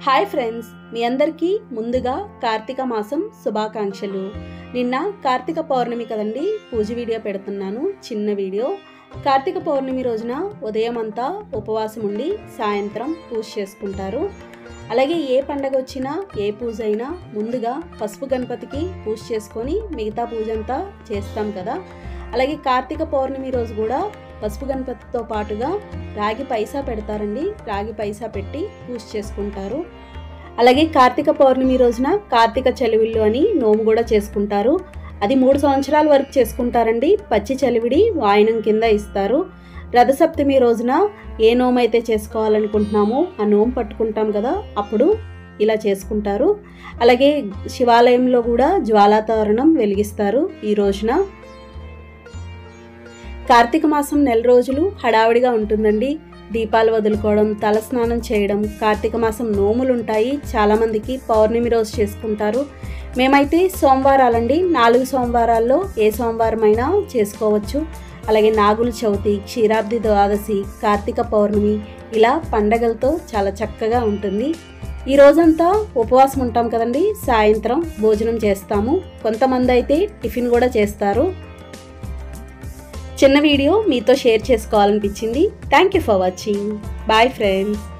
hi friends మీ అందరికీ ముందుగా కార్తీక మాసం శుభాకాంక్షలు నిన్న కార్తీక పౌర్ణమి కదండి పూజ వీడియో పెడుతున్నాను చిన్న వీడియో కార్తీక పౌర్ణమి రోజున ఉదయం అంతా ఉపవాసం ఉండి సాయంత్రం పూజ చేసుకుంటారు అలాగే ఏ పండగ వచ్చినా ఏ పూజ అయినా ముందుగా పసుపు గణపతికి పూజ చేసుకొని మిగతా పూజ అంతా చేస్తాం కదా అలాగే కార్తీక పౌర్ణమి రోజు కూడా పసుపు గణపతితో పాటుగా రాగి పైసా పెడతారండి రాగి పైసా పెట్టి పూజ చేసుకుంటారు అలాగే కార్తీక పౌర్ణమి రోజున కార్తీక చలివిల్లు అని నోము కూడా చేసుకుంటారు అది మూడు సంవత్సరాల వరకు చేసుకుంటారండి పచ్చి చలివిడి వాయనం కింద ఇస్తారు రథసప్తమి రోజున ఏ నోము అయితే చేసుకోవాలనుకుంటున్నామో ఆ నోము పట్టుకుంటాం కదా అప్పుడు ఇలా చేసుకుంటారు అలాగే శివాలయంలో కూడా జ్వాలాతోరణం వెలిగిస్తారు ఈ రోజున కార్తీక మాసం నెల రోజులు హడావిడిగా ఉంటుందండి దీపాలు వదులుకోవడం తలస్నానం చేయడం కార్తీక మాసం నోములు ఉంటాయి చాలామందికి పౌర్ణమి రోజు చేసుకుంటారు మేమైతే సోమవారాలండి నాలుగు సోమవారాల్లో ఏ సోమవారం అయినా చేసుకోవచ్చు అలాగే నాగుల చవితి క్షీరాబ్ది ద్వాదశి కార్తీక పౌర్ణమి ఇలా పండగలతో చాలా చక్కగా ఉంటుంది ఈ రోజంతా ఉపవాసం ఉంటాం కదండి సాయంత్రం భోజనం చేస్తాము కొంతమంది అయితే టిఫిన్ కూడా చేస్తారు చిన్న వీడియో మీతో షేర్ చేసుకోవాలనిపించింది thank you for watching bye friends